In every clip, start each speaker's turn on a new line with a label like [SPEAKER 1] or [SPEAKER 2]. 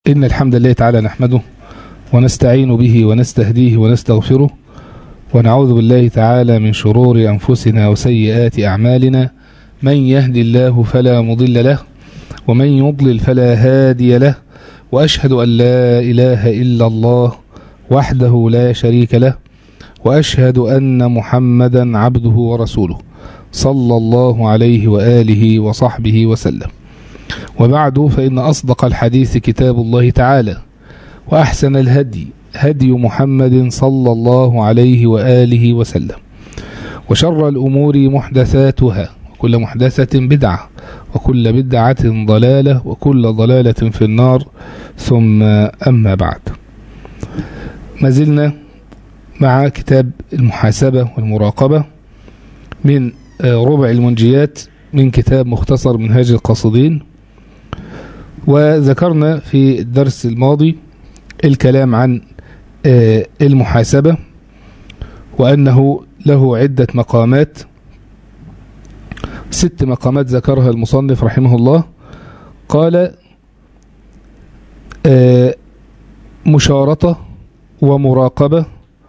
[SPEAKER 1] إن الحمد لله تعالى نحمده ونستعين به ونستهديه ونستغفره ونعوذ بالله تعالى من شرور أنفسنا وسيئات أعمالنا من يهد الله فلا مضل له ومن يضلل فلا هادي له وأشهد أن لا إله إلا الله وحده لا شريك له وأشهد أن محمدا عبده ورسوله صلى الله عليه وآله وصحبه وسلم وبعد فإن أصدق الحديث كتاب الله تعالى وأحسن الهدي هدي محمد صلى الله عليه وآله وسلم وشر الأمور محدثاتها وكل محدثة بدعة وكل بدعة ضلالة وكل ضلالة في النار ثم أما بعد ما زلنا مع كتاب المحاسبة والمراقبة من ربع المنجيات من كتاب مختصر منهاج القاصدين وذكرنا في الدرس الماضي الكلام عن المحاسبة وأنه له عدة مقامات ست مقامات ذكرها المصنف رحمه الله قال مشارطة ومراقبة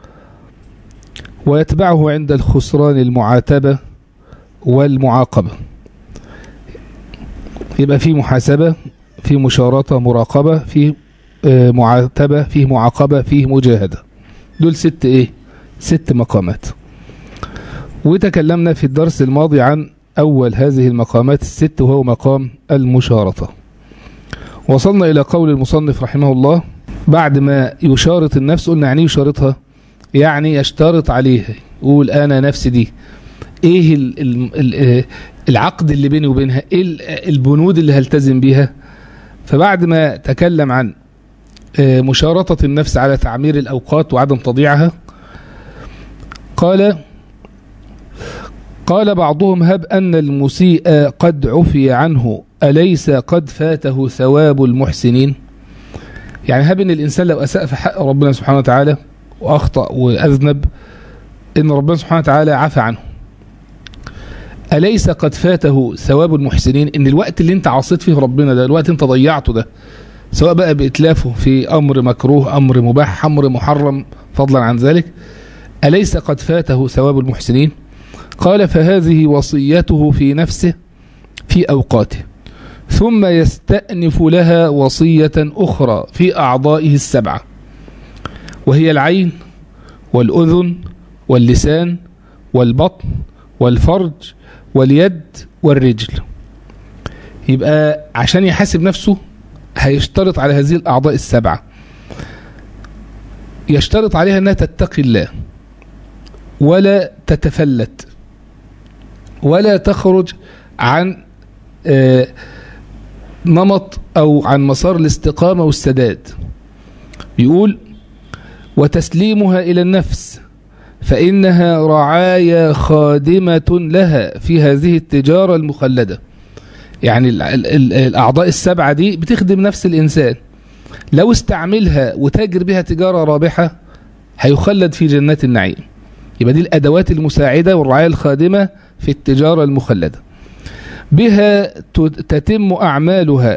[SPEAKER 1] ويتبعه عند الخسران المعاتبة والمعاقبة يبقى في محاسبة في مشارطة مراقبة في معاتبة فيه معاقبة فيه مجاهدة دول ست ايه ست مقامات وتكلمنا في الدرس الماضي عن أول هذه المقامات الست وهو مقام المشارطة وصلنا إلى قول المصنف رحمه الله بعد ما يشارط النفس قلنا يعني يشارطها يعني يشترط عليها يقول أنا نفسي دي ايه ال ال العقد اللي بيني وبينها ايه البنود اللي هلتزم بيها فبعد ما تكلم عن مشارطة النفس على تعمير الأوقات وعدم تضييعها قال قال بعضهم هب أن المسيء قد عفي عنه أليس قد فاته ثواب المحسنين يعني هب أن الإنسان لو أساء في حق ربنا سبحانه وتعالى وأخطأ وأذنب إن ربنا سبحانه وتعالى عفى عنه أليس قد فاته ثواب المحسنين إن الوقت اللي أنت عصيت فيه ربنا ده الوقت أنت ضيعته ده سواء بقى بإتلافه في أمر مكروه أمر مباح أمر محرم فضلا عن ذلك أليس قد فاته ثواب المحسنين قال فهذه وصيته في نفسه في أوقاته ثم يستأنف لها وصية أخرى في أعضائه السبعة وهي العين والأذن واللسان والبطن والفرج واليد والرجل يبقى عشان يحاسب نفسه هيشترط على هذه الأعضاء السبعة يشترط عليها أنها تتقي الله ولا تتفلت ولا تخرج عن نمط أو عن مسار الاستقامة والسداد يقول وتسليمها إلى النفس فإنها رعايا خادمة لها في هذه التجارة المخلدة يعني الأعضاء السبعة دي بتخدم نفس الإنسان لو استعملها وتاجر بها تجارة رابحة هيخلد في جنات النعيم يبقى دي الأدوات المساعدة والرعاية الخادمة في التجارة المخلدة بها تتم أعمالها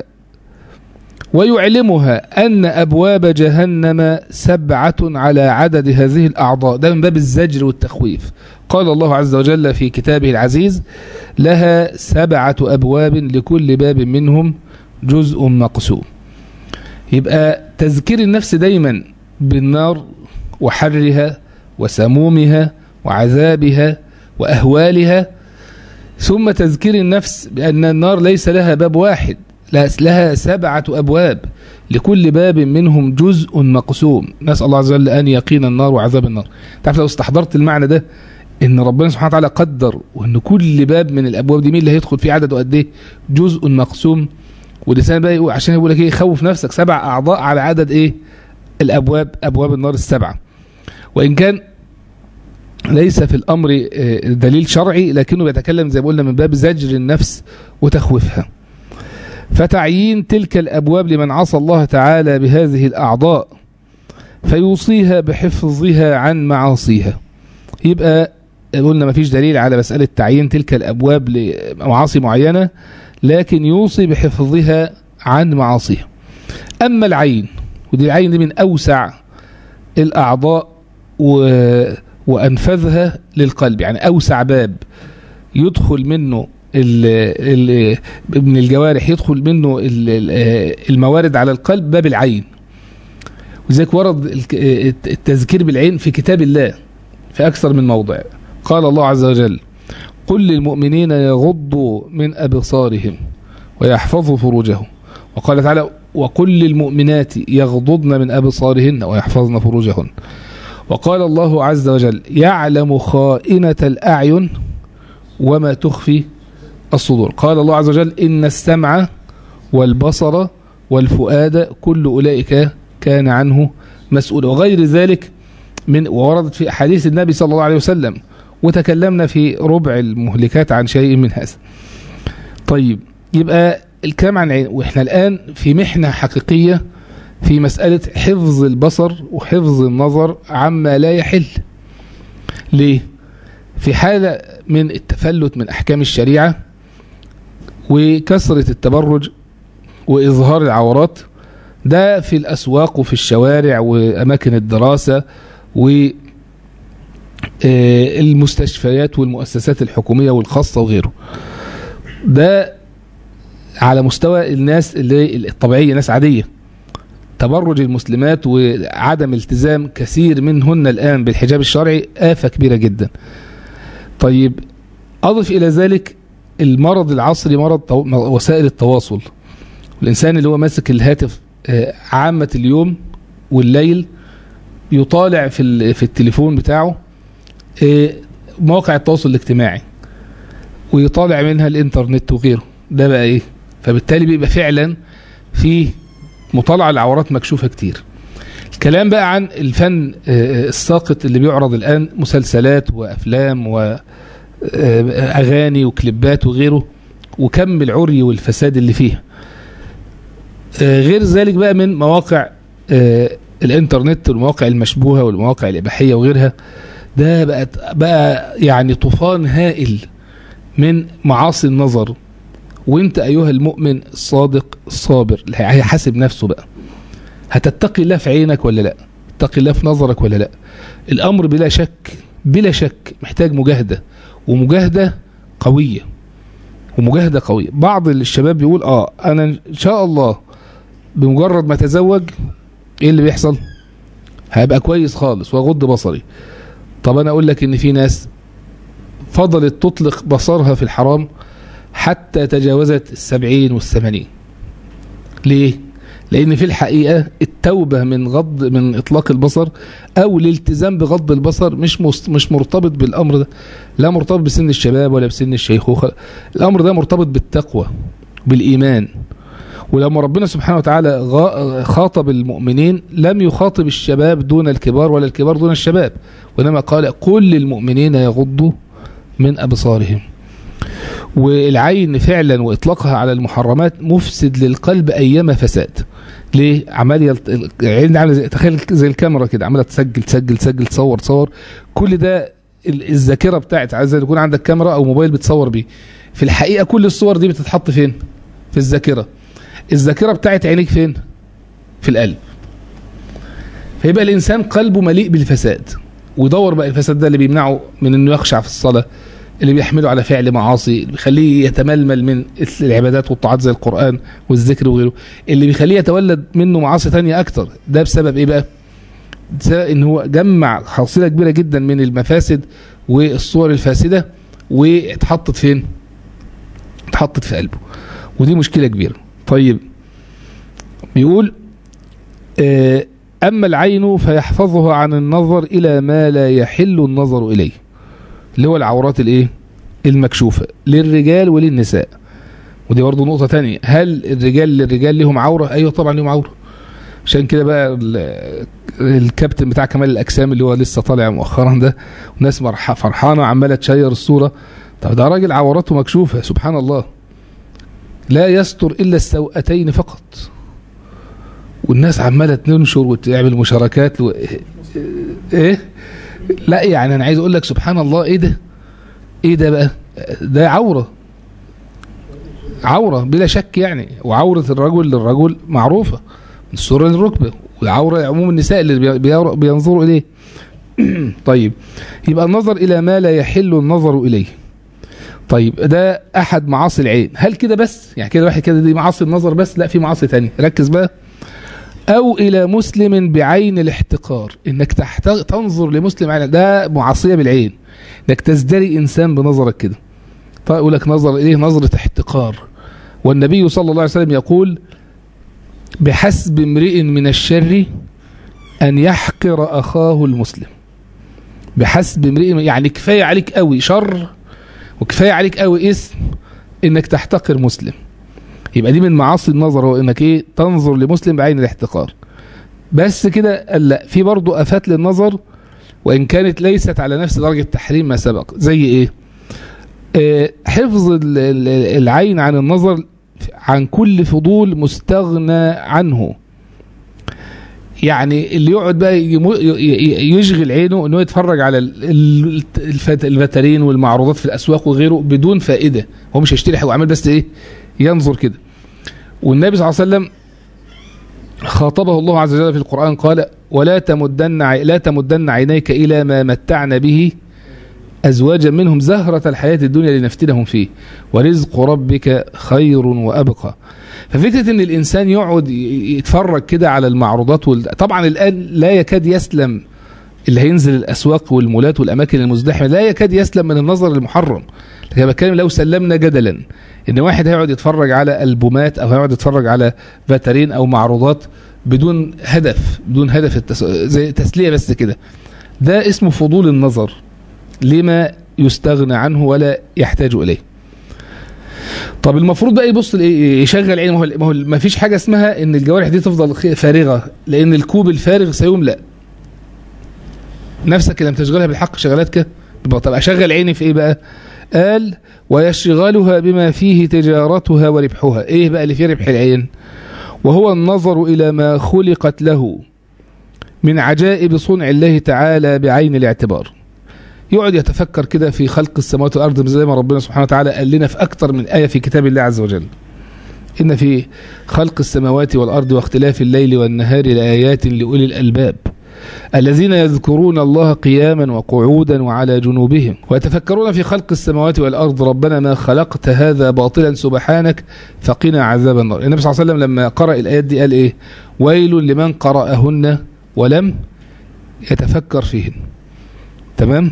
[SPEAKER 1] ويعلمها أن أبواب جهنم سبعة على عدد هذه الأعضاء ده من باب الزجر والتخويف قال الله عز وجل في كتابه العزيز لها سبعة أبواب لكل باب منهم جزء مقسوم يبقى تذكير النفس دايما بالنار وحرها وسمومها وعذابها وأهوالها ثم تذكير النفس بأن النار ليس لها باب واحد لها سبعة أبواب لكل باب منهم جزء مقسوم نسأل الله عز وجل أن يقين النار وعذاب النار تعرف لو استحضرت المعنى ده ان ربنا سبحانه وتعالى قدر وان كل باب من الابواب دي مين اللي هيدخل فيه عدده قد ايه جزء مقسوم ولسان بقى يقول عشان يقول لك ايه خوف نفسك سبع اعضاء على عدد ايه الابواب ابواب النار السبعه وان كان ليس في الامر دليل شرعي لكنه بيتكلم زي ما قلنا من باب زجر النفس وتخويفها فتعيين تلك الأبواب لمن عصى الله تعالى بهذه الأعضاء فيوصيها بحفظها عن معاصيها يبقى قلنا ما فيش دليل على مسألة تعيين تلك الأبواب لمعاصي معينة لكن يوصي بحفظها عن معاصيها أما العين ودي العين دي من أوسع الأعضاء و... وأنفذها للقلب يعني أوسع باب يدخل منه ال ال من الجوارح يدخل منه ال الموارد على القلب باب العين وذلك ورد التذكير بالعين في كتاب الله في أكثر من موضع قال الله عز وجل قل للمؤمنين يغضوا من أبصارهم ويحفظوا فروجهم وقال تعالى وقل للمؤمنات يغضضن من أبصارهن ويحفظن فروجهن وقال الله عز وجل يعلم خائنة الأعين وما تخفي الصدور قال الله عز وجل إن السمع والبصر والفؤاد كل أولئك كان عنه مسؤولا وغير ذلك من ووردت في أحاديث النبي صلى الله عليه وسلم وتكلمنا في ربع المهلكات عن شيء من هذا طيب يبقى الكلام عن العين واحنا الآن في محنة حقيقية في مسألة حفظ البصر وحفظ النظر عما لا يحل ليه في حالة من التفلت من أحكام الشريعة وكثرة التبرج وإظهار العورات ده في الأسواق وفي الشوارع وأماكن الدراسة والمستشفيات والمؤسسات الحكومية والخاصة وغيره ده على مستوى الناس اللي الطبيعية ناس عادية تبرج المسلمات وعدم التزام كثير منهن الآن بالحجاب الشرعي آفة كبيرة جدا طيب أضف إلى ذلك المرض العصري مرض وسائل التواصل الإنسان اللي هو ماسك الهاتف عامة اليوم والليل يطالع في في التليفون بتاعه مواقع التواصل الاجتماعي ويطالع منها الانترنت وغيره ده بقى ايه فبالتالي بيبقى فعلا في مطالعة العورات مكشوفة كتير الكلام بقى عن الفن الساقط اللي بيعرض الآن مسلسلات وأفلام وأغاني وكليبات وغيره وكم العري والفساد اللي فيها غير ذلك بقى من مواقع الانترنت والمواقع المشبوهة والمواقع الإباحية وغيرها ده بقى, بقى يعني طوفان هائل من معاصي النظر وانت ايها المؤمن الصادق الصابر اللي هيحاسب نفسه بقى هتتقي الله في عينك ولا لا تتقي الله في نظرك ولا لا الامر بلا شك بلا شك محتاج مجاهدة ومجاهدة قوية ومجاهدة قوية بعض الشباب بيقول اه انا ان شاء الله بمجرد ما اتزوج ايه اللي بيحصل هيبقى كويس خالص واغض بصري طب انا اقول لك ان في ناس فضلت تطلق بصرها في الحرام حتى تجاوزت السبعين والثمانين ليه لان في الحقيقة التوبة من غض من اطلاق البصر او الالتزام بغض البصر مش مش مرتبط بالامر ده لا مرتبط بسن الشباب ولا بسن الشيخوخة الامر ده مرتبط بالتقوى بالايمان ولما ربنا سبحانه وتعالى خاطب المؤمنين لم يخاطب الشباب دون الكبار ولا الكبار دون الشباب وإنما قال قل للمؤمنين يغضوا من أبصارهم والعين فعلا وإطلاقها على المحرمات مفسد للقلب أيما فساد ليه عمال العين عامله زي تخيل زي الكاميرا كده عماله تسجل تسجل تسجل تصور تصور كل ده الذاكره بتاعت عايز يكون عندك كاميرا او موبايل بتصور بيه في الحقيقه كل الصور دي بتتحط فين في الذاكره الذاكره بتاعت عينيك فين في القلب فيبقى الانسان قلبه مليء بالفساد ويدور بقى الفساد ده اللي بيمنعه من انه يخشع في الصلاه اللي بيحمله على فعل معاصي اللي بيخليه يتململ من العبادات والطاعات زي القرآن والذكر وغيره اللي بيخليه يتولد منه معاصي تانية أكتر ده بسبب إيه بقى بسبب إن هو جمع حصيلة كبيرة جدا من المفاسد والصور الفاسدة واتحطت فين اتحطت في قلبه ودي مشكلة كبيرة طيب بيقول أما العين فيحفظها عن النظر إلى ما لا يحل النظر إليه اللي هو العورات الايه المكشوفة للرجال وللنساء ودي برضه نقطة تانية هل الرجال للرجال لهم عورة ايوه طبعا لهم عورة عشان كده بقى الكابتن بتاع كمال الاجسام اللي هو لسه طالع مؤخرا ده وناس فرحانة عمالة تشير الصورة طب ده راجل عورته مكشوفة سبحان الله لا يستر الا السوءتين فقط والناس عمالة تنشر وتعمل مشاركات و... ايه لا يعني انا عايز اقول لك سبحان الله ايه ده ايه ده بقى ده عورة عورة بلا شك يعني وعورة الرجل للرجل معروفة السرة للركبة والعورة عموم النساء اللي بي- بي- بينظروا إليه طيب يبقى النظر إلى ما لا يحل النظر إليه طيب ده أحد معاصي العين هل كده بس يعني كده واحد كده دي معاصي النظر بس لا في معاصي تانية ركز بقى أو إلى مسلم بعين الاحتقار إنك تحت... تنظر لمسلم عين ده معصية بالعين إنك تزدري إنسان بنظرك كده طيب يقول لك نظر إليه نظرة احتقار والنبي صلى الله عليه وسلم يقول بحسب امرئ من الشر أن يحقر أخاه المسلم بحسب امرئ يعني كفاية عليك قوي شر وكفاية عليك قوي اسم إنك تحتقر مسلم يبقى دي من معاصي النظر هو إنك إيه تنظر لمسلم بعين الاحتقار بس كده قال لا في برضه آفات للنظر وإن كانت ليست على نفس درجة تحريم ما سبق زي إيه آه، حفظ ال- ال- العين عن النظر عن كل فضول مستغنى عنه يعني اللي يقعد بقى يمو- ي- ي- يشغل عينه انه يتفرج على ال- ال- الفت- الفترين والمعروضات في الاسواق وغيره بدون فائده هو مش هيشتري حاجه وعمال بس ايه ينظر كده والنبي صلى الله عليه وسلم خاطبه الله عز وجل في القران قال ولا تمدن عي- لا تمدن عينيك الى ما متعنا به أزواجا منهم زهرة الحياة الدنيا لنفتنهم فيه ورزق ربك خير وأبقى ففكرة أن الإنسان يقعد ي- يتفرج كده على المعروضات وال... طبعا الآن لا يكاد يسلم اللي هينزل الأسواق والمولات والأماكن المزدحمة لا يكاد يسلم من النظر المحرم لكن أنا بتكلم لو سلمنا جدلا ان واحد هيقعد يتفرج على البومات او هيقعد يتفرج على فاترين او معروضات بدون هدف بدون هدف التس... زي تسليه بس كده ده اسمه فضول النظر لما يستغنى عنه ولا يحتاج اليه طب المفروض بقى يبص لإيه؟ يشغل عينه ما هو ما هو ما فيش حاجه اسمها ان الجوارح دي تفضل خ- فارغه لان الكوب الفارغ سيملأ نفسك لم تشغلها بالحق شغلتك يبقى طب اشغل عيني في ايه بقى قال ويشغلها بما فيه تجارتها وربحها ايه بقى اللي فيه ربح العين وهو النظر الى ما خلقت له من عجائب صنع الله تعالى بعين الاعتبار يقعد يتفكر كده في خلق السماوات والارض زي ما ربنا سبحانه وتعالى قال لنا في اكتر من ايه في كتاب الله عز وجل ان في خلق السماوات والارض واختلاف الليل والنهار لايات لاولي الالباب الذين يذكرون الله قياما وقعودا وعلى جنوبهم ويتفكرون في خلق السماوات والارض ربنا ما خلقت هذا باطلا سبحانك فقنا عذاب النار النبي صلى الله عليه وسلم لما قرأ الايات دي قال ايه ويل لمن قرأهن ولم يتفكر فيهن تمام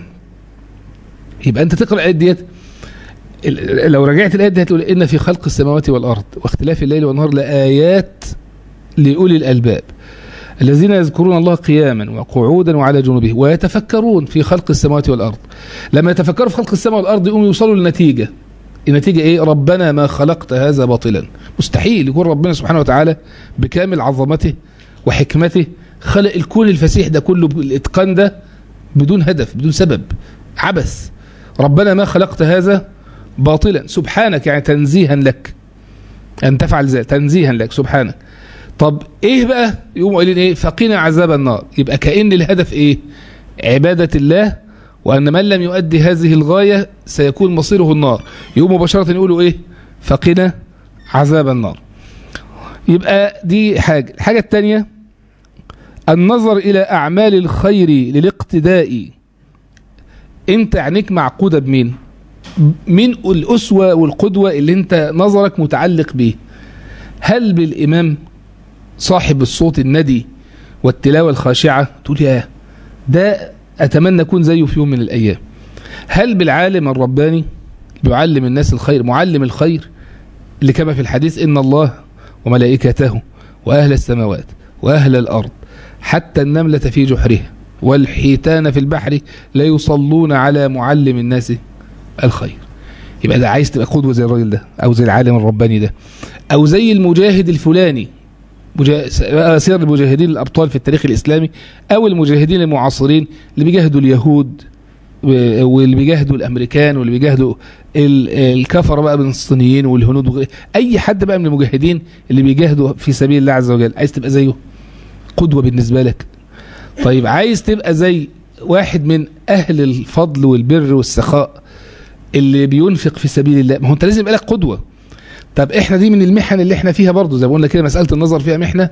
[SPEAKER 1] يبقى انت تقرا الايات ديت ال- لو رجعت الايات دي هتقول ان في خلق السماوات والارض واختلاف الليل والنهار لايات لاولي الالباب الذين يذكرون الله قياما وقعودا وعلى جنوبهم ويتفكرون في خلق السماوات والارض لما يتفكروا في خلق السماء والارض يقوموا يوصلوا لنتيجه النتيجه ايه ربنا ما خلقت هذا باطلا مستحيل يكون ربنا سبحانه وتعالى بكامل عظمته وحكمته خلق الكون الفسيح ده كله بالاتقان ده بدون هدف بدون سبب عبث ربنا ما خلقت هذا باطلا سبحانك يعني تنزيها لك أن تفعل ذلك تنزيها لك سبحانك طب ايه بقى يقوموا قايلين ايه فقنا عذاب النار يبقى كأن الهدف ايه عبادة الله وأن من لم يؤدي هذه الغاية سيكون مصيره النار يقوموا مباشرة يقولوا ايه فقنا عذاب النار يبقى دي حاجة الحاجة الثانية النظر إلى أعمال الخير للاقتداء انت عينيك معقودة بمين مين الأسوة والقدوة اللي انت نظرك متعلق به هل بالإمام صاحب الصوت الندي والتلاوة الخاشعة تقول يا ده أتمنى أكون زيه في يوم من الأيام هل بالعالم الرباني بيعلم الناس الخير معلم الخير اللي كما في الحديث إن الله وملائكته وأهل السماوات وأهل الأرض حتى النملة في جحرها والحيتان في البحر لا يصلون على معلم الناس الخير يبقى ده عايز تبقى قدوة زي الراجل ده أو زي العالم الرباني ده أو زي المجاهد الفلاني مجا... سير المجاهدين الأبطال في التاريخ الإسلامي أو المجاهدين المعاصرين اللي بيجاهدوا اليهود واللي بيجاهدوا الأمريكان واللي بيجاهدوا ال... الكفر بقى من الصينيين والهنود وغير أي حد بقى من المجاهدين اللي بيجاهدوا في سبيل الله عز وجل عايز تبقى زيه قدوة بالنسبة لك طيب عايز تبقى زي واحد من أهل الفضل والبر والسخاء اللي بينفق في سبيل الله ما هو انت لازم يبقى لك قدوه طب احنا دي من المحن اللي احنا فيها برضه زي ما قلنا كده مساله النظر فيها محنه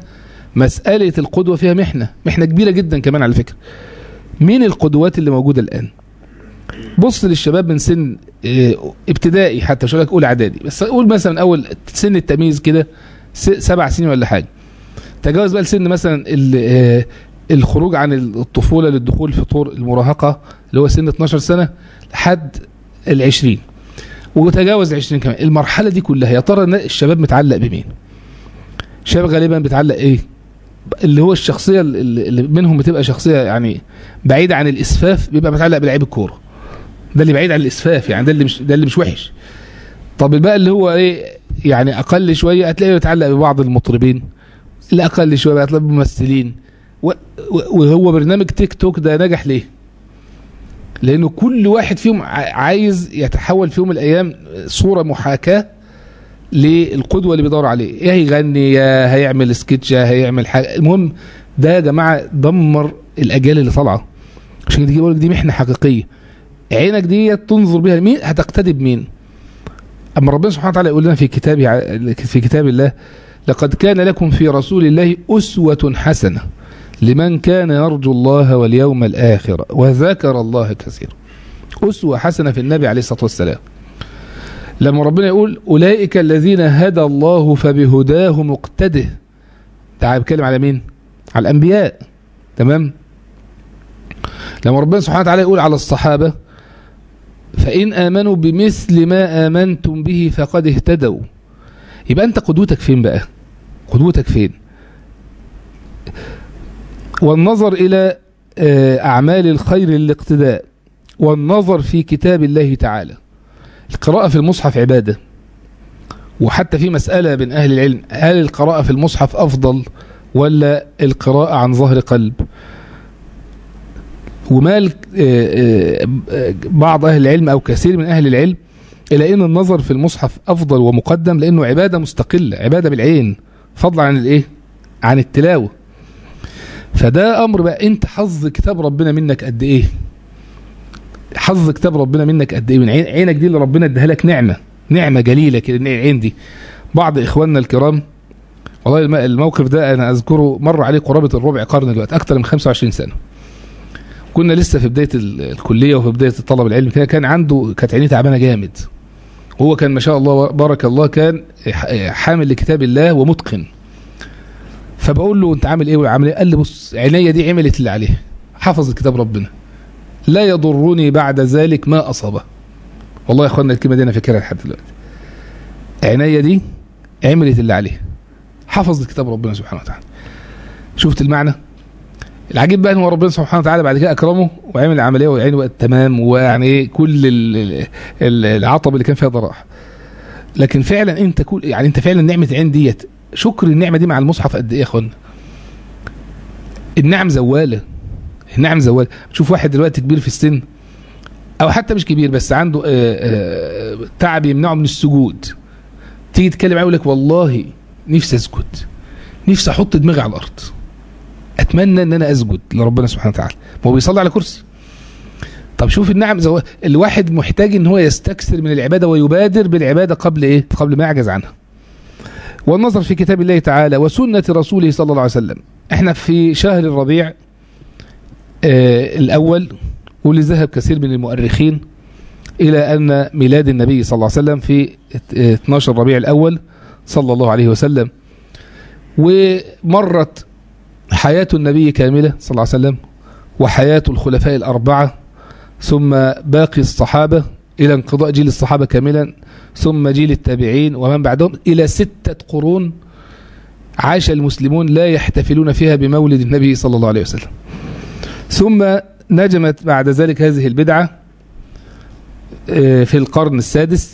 [SPEAKER 1] مسألة القدوة فيها محنة محنة كبيرة جدا كمان على فكرة مين القدوات اللي موجودة الآن بص للشباب من سن اه ابتدائي حتى مش هقول لك اولى اعدادي بس اقول مثلا اول سن التمييز كده سبع سنين ولا حاجه تجاوز بقى لسن مثلا اه الخروج عن الطفوله للدخول في طور المراهقه اللي هو سن 12 سنه لحد ال 20 وتجاوز ال 20 كمان المرحله دي كلها يا ترى الشباب متعلق بمين؟ الشباب غالبا بيتعلق ايه؟ اللي هو الشخصيه اللي منهم بتبقى شخصيه يعني بعيده عن الاسفاف بيبقى متعلق بلعيب الكوره ده اللي بعيد عن الاسفاف يعني ده اللي مش ده اللي مش وحش طب بقى اللي هو ايه يعني اقل شويه هتلاقيه يتعلق ببعض المطربين اللي اقل شويه بقى هتلاقي بممثلين وهو برنامج تيك توك ده نجح ليه لانه كل واحد فيهم عايز يتحول في يوم من الايام صوره محاكاه للقدوه اللي بيدور عليه يا هيغني يا هيعمل سكتش يا هيعمل حاجه المهم ده يا جماعه دمر الاجيال اللي طالعه عشان كده بقول دي محنه حقيقيه عينك دي تنظر بها مين هتقتدي بمين اما ربنا سبحانه وتعالى يقول لنا في كتابه في كتاب الله لقد كان لكم في رسول الله اسوه حسنه لمن كان يرجو الله واليوم الاخر وذكر الله كثيرا اسوه حسنه في النبي عليه الصلاه والسلام لما ربنا يقول اولئك الذين هدى الله فبهداه مقتده تعال بيتكلم على مين على الانبياء تمام لما ربنا سبحانه وتعالى يقول على الصحابه فإن آمنوا بمثل ما آمنتم به فقد اهتدوا يبقى أنت قدوتك فين بقى قدوتك فين والنظر إلى أعمال الخير الاقتداء والنظر في كتاب الله تعالى القراءة في المصحف عبادة وحتى في مسألة بين أهل العلم هل القراءة في المصحف أفضل ولا القراءة عن ظهر قلب ومال بعض أهل العلم أو كثير من أهل العلم إلى أن النظر في المصحف أفضل ومقدم لأنه عبادة مستقلة عبادة بالعين فضلا عن الإيه عن التلاوة فده أمر بقى أنت حظ كتاب ربنا منك قد إيه حظ كتاب ربنا منك قد إيه من عينك دي اللي ربنا اداها لك نعمة نعمة جليلة كده العين دي بعض إخواننا الكرام والله الموقف ده أنا أذكره مر عليه قرابة الربع قرن دلوقتي أكثر من 25 سنة كنا لسه في بدايه الكليه وفي بدايه الطلب العلمي كده كان عنده كانت عينيه تعبانه جامد وهو كان ما شاء الله بارك الله كان حامل لكتاب الله ومتقن فبقول له انت عامل ايه وعامل ايه قال لي بص عينيا دي عملت اللي عليها حفظت كتاب ربنا لا يضرني بعد ذلك ما اصابه والله يا اخوانا الكلمه دي انا فاكرها لحد دلوقتي عينيا دي عملت اللي عليها حفظت كتاب ربنا سبحانه وتعالى شفت المعنى العجيب بقى ان هو ربنا سبحانه وتعالى بعد كده اكرمه وعمل العمليه وعينه بقت تمام ويعني ايه كل العطب اللي كان فيها ضراح لكن فعلا انت كل يعني انت فعلا نعمه العين ديت شكر النعمه دي مع المصحف قد ايه يا اخوانا النعم زواله النعم زواله شوف واحد دلوقتي كبير في السن او حتى مش كبير بس عنده آآ آآ تعب يمنعه من السجود تيجي تتكلم معاه يقول لك والله نفسي اسجد نفسي احط دماغي على الارض اتمنى ان انا اسجد لربنا سبحانه وتعالى ما هو بيصلي على كرسي طب شوف النعم زو... الواحد محتاج ان هو يستكثر من العباده ويبادر بالعباده قبل ايه قبل ما يعجز عنها والنظر في كتاب الله تعالى وسنه رسوله صلى الله عليه وسلم احنا في شهر الربيع آه الاول واللي ذهب كثير من المؤرخين الى ان ميلاد النبي صلى الله عليه وسلم في 12 ربيع الاول صلى الله عليه وسلم ومرت حياة النبي كاملة صلى الله عليه وسلم وحياة الخلفاء الأربعة ثم باقي الصحابة إلى انقضاء جيل الصحابة كاملا ثم جيل التابعين ومن بعدهم إلى ستة قرون عاش المسلمون لا يحتفلون فيها بمولد النبي صلى الله عليه وسلم ثم نجمت بعد ذلك هذه البدعة في القرن السادس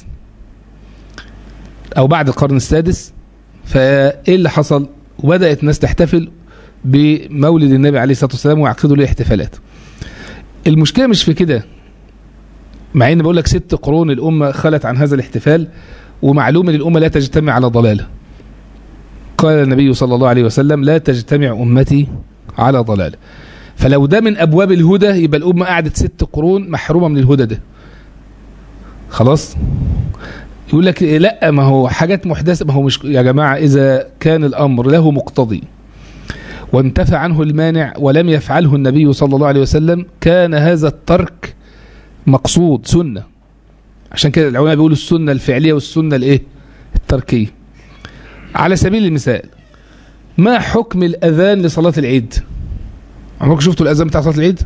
[SPEAKER 1] أو بعد القرن السادس فإيه اللي حصل وبدأت الناس تحتفل بمولد النبي عليه الصلاة والسلام ويعقدوا له احتفالات المشكلة مش في كده مع ان بقول لك ست قرون الأمة خلت عن هذا الاحتفال ومعلوم ان الأمة لا تجتمع على ضلالة قال النبي صلى الله عليه وسلم لا تجتمع أمتي على ضلالة فلو ده من أبواب الهدى يبقى الأمة قعدت ست قرون محرومة من الهدى ده خلاص يقول لك لا ما هو حاجات محدثة ما هو مش يا جماعة إذا كان الأمر له مقتضي وانتفى عنه المانع ولم يفعله النبي صلى الله عليه وسلم كان هذا الترك مقصود سنة عشان كده العلماء بيقولوا السنة الفعلية والسنة الايه التركية على سبيل المثال ما حكم الأذان لصلاة العيد عمركم شفتوا الأذان بتاع صلاة العيد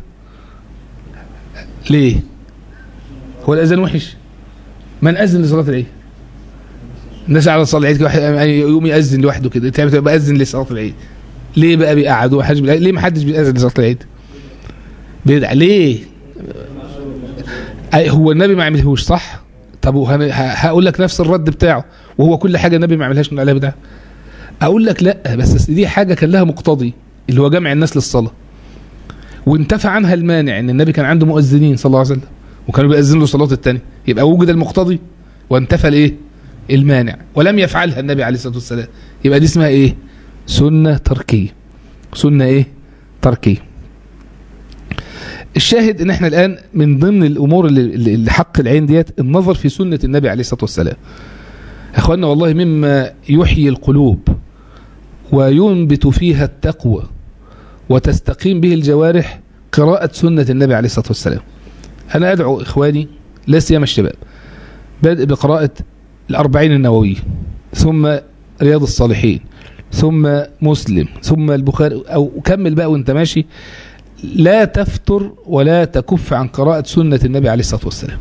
[SPEAKER 1] ليه هو الأذان وحش من أذن لصلاة العيد الناس على صلاة العيد واحد يقوم يأذن لوحده كده تعمل بأذن لصلاة العيد ليه بقى بيقعدوا حاجة ليه ما حدش بيأذن لصلاة العيد بيدع ليه هو النبي ما عملهوش صح طب هقول لك نفس الرد بتاعه وهو كل حاجة النبي ما عملهاش من عليها بدعه اقول لك لا بس دي حاجة كان لها مقتضي اللي هو جمع الناس للصلاة وانتفى عنها المانع ان النبي كان عنده مؤذنين صلى الله عليه وسلم وكانوا بيأذنوا له صلاة التانية يبقى وجد المقتضي وانتفى الايه المانع ولم يفعلها النبي عليه الصلاة والسلام يبقى دي اسمها ايه سنة تركية سنة ايه تركية الشاهد ان احنا الان من ضمن الامور اللي, اللي حق العين ديت النظر في سنة النبي عليه الصلاة والسلام اخوانا والله مما يحيي القلوب وينبت فيها التقوى وتستقيم به الجوارح قراءة سنة النبي عليه الصلاة والسلام أنا أدعو إخواني لا سيما الشباب بدء بقراءة الأربعين النووية ثم رياض الصالحين ثم مسلم ثم البخاري أو كمل بقى وانت ماشي لا تفتر ولا تكف عن قراءة سنة النبي عليه الصلاة والسلام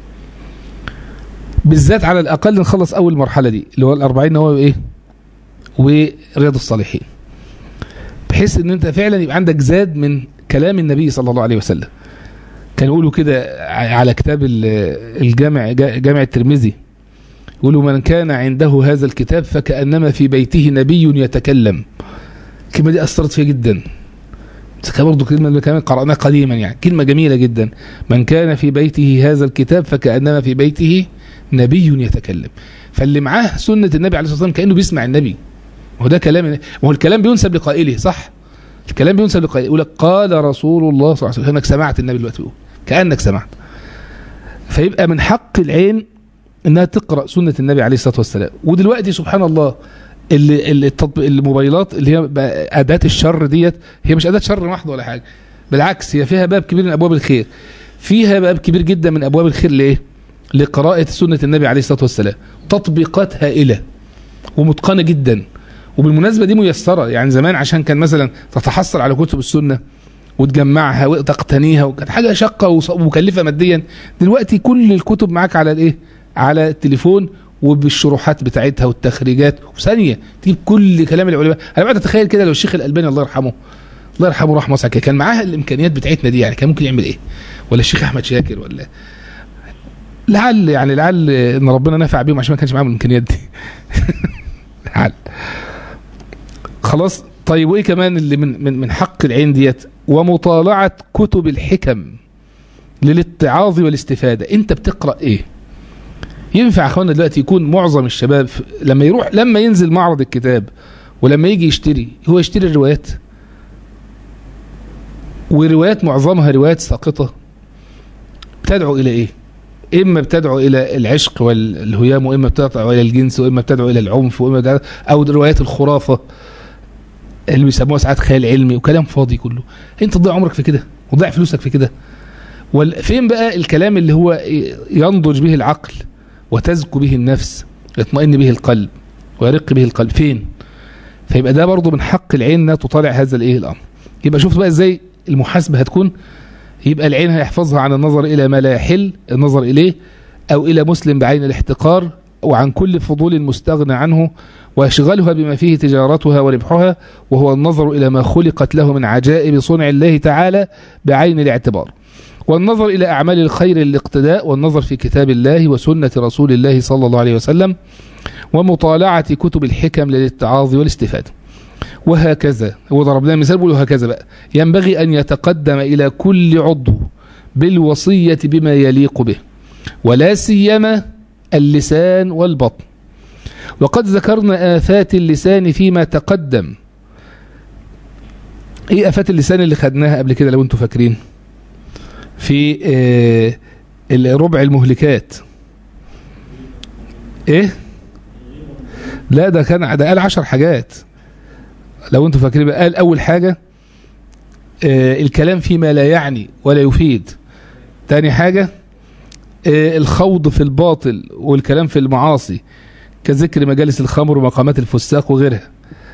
[SPEAKER 1] بالذات على الأقل نخلص أول مرحلة دي اللي هو الأربعين نووي إيه ورياض الصالحين بحيث ان انت فعلا يبقى عندك زاد من كلام النبي صلى الله عليه وسلم كان يقولوا كده على كتاب الجامع جامع الترمذي يقولوا من كان عنده هذا الكتاب فكأنما في بيته نبي يتكلم الكلمة دي أثرت فيها جدا برضه كلمة كمان قرأناها قديما يعني كلمة جميلة جدا من كان في بيته هذا الكتاب فكأنما في بيته نبي يتكلم فاللي معاه سنة النبي عليه الصلاة والسلام كأنه بيسمع النبي هو ده كلام ما هو الكلام بينسب لقائله صح الكلام بينسب لقائله يقول لك قال رسول الله صلى الله عليه وسلم كانك سمعت النبي دلوقتي بيقول كانك سمعت فيبقى من حق العين انها تقرا سنه النبي عليه الصلاه والسلام ودلوقتي سبحان الله اللي اللي الموبايلات اللي هي اداه الشر ديت هي مش اداه شر محض ولا حاجه بالعكس هي فيها باب كبير من ابواب الخير فيها باب كبير جدا من ابواب الخير لايه لقراءه سنه النبي عليه الصلاه والسلام تطبيقات هائله ومتقنه جدا وبالمناسبة دي ميسرة يعني زمان عشان كان مثلا تتحصل على كتب السنة وتجمعها وتقتنيها وكانت حاجة شقة ومكلفة ماديا دلوقتي كل الكتب معاك على الايه على التليفون وبالشروحات بتاعتها والتخريجات وثانية تجيب كل كلام العلماء انا بعد اتخيل كده لو الشيخ الالباني الله يرحمه الله يرحمه رحمه واسعه كان معاه الامكانيات بتاعتنا دي يعني كان ممكن يعمل ايه ولا الشيخ احمد شاكر ولا لعل يعني لعل ان ربنا نفع بيهم عشان ما كانش معاهم الامكانيات دي لعل خلاص طيب وايه كمان اللي من من من حق العين ديت ومطالعه كتب الحكم للاتعاظ والاستفاده انت بتقرا ايه ينفع اخوانا دلوقتي يكون معظم الشباب لما يروح لما ينزل معرض الكتاب ولما يجي يشتري هو يشتري الروايات وروايات معظمها روايات ساقطه بتدعو الى ايه اما بتدعو الى العشق والهيام واما بتدعو الى الجنس واما بتدعو الى العنف واما او روايات الخرافه اللي بيسموها ساعات خيال علمي وكلام فاضي كله انت تضيع عمرك في كده وتضيع فلوسك في كده فين بقى الكلام اللي هو ينضج به العقل وتزكو به النفس يطمئن به القلب ويرق به القلب فين فيبقى ده برضه من حق العين انها تطالع هذا الايه الامر يبقى شفت بقى ازاي المحاسبه هتكون يبقى العين هيحفظها عن النظر الى ما لا يحل النظر اليه او الى مسلم بعين الاحتقار وعن كل فضول مستغنى عنه ويشغلها بما فيه تجارتها وربحها وهو النظر إلى ما خلقت له من عجائب صنع الله تعالى بعين الاعتبار والنظر إلى أعمال الخير الاقتداء والنظر في كتاب الله وسنة رسول الله صلى الله عليه وسلم ومطالعة كتب الحكم للاتعاظ والاستفادة وهكذا هو ضربنا مثال بيقول هكذا بقى ينبغي أن يتقدم إلى كل عضو بالوصية بما يليق به ولا سيما اللسان والبطن وقد ذكرنا آفات اللسان فيما تقدم ايه آفات اللسان اللي خدناها قبل كده لو انتم فاكرين في آه الربع المهلكات ايه لا ده كان ده قال عشر حاجات لو انتم فاكرين بقى قال اول حاجه آه الكلام فيما لا يعني ولا يفيد تاني حاجه آه الخوض في الباطل والكلام في المعاصي كذكر مجالس الخمر ومقامات الفساق وغيرها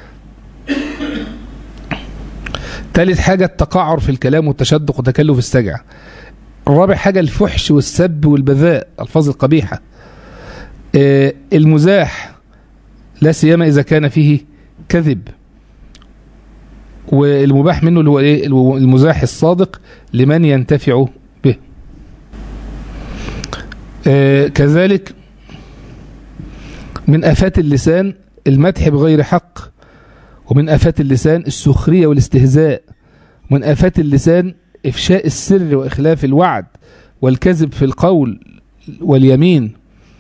[SPEAKER 1] ثالث حاجة التقعر في الكلام والتشدق وتكلف السجع رابع حاجة الفحش والسب والبذاء الفاظ القبيحة آه المزاح لا سيما إذا كان فيه كذب والمباح منه اللي هو ايه المزاح الصادق لمن ينتفع به آه كذلك من آفات اللسان المدح بغير حق ومن آفات اللسان السخرية والاستهزاء ومن آفات اللسان إفشاء السر وإخلاف الوعد والكذب في القول واليمين